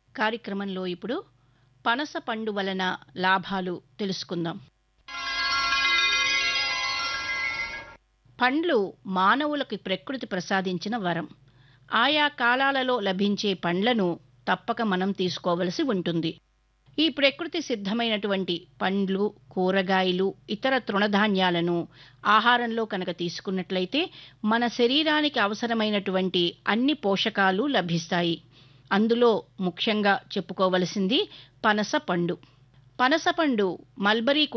కార్యక్రమంలో ఇప్పుడు పనస పండు వలన లాభాలు తెలుసుకుందాం పండ్లు మానవులకు ప్రకృతి ప్రసాదించిన వరం ఆయా కాలాలలో లభించే పండ్లను తప్పక మనం తీసుకోవలసి ఉంటుంది ఈ ప్రకృతి సిద్ధమైనటువంటి పండ్లు కూరగాయలు ఇతర తృణధాన్యాలను ఆహారంలో కనుక తీసుకున్నట్లయితే మన శరీరానికి అవసరమైనటువంటి అన్ని పోషకాలు లభిస్తాయి అందులో ముఖ్యంగా చెప్పుకోవలసింది పనస పండు పనస పండు మల్బరీ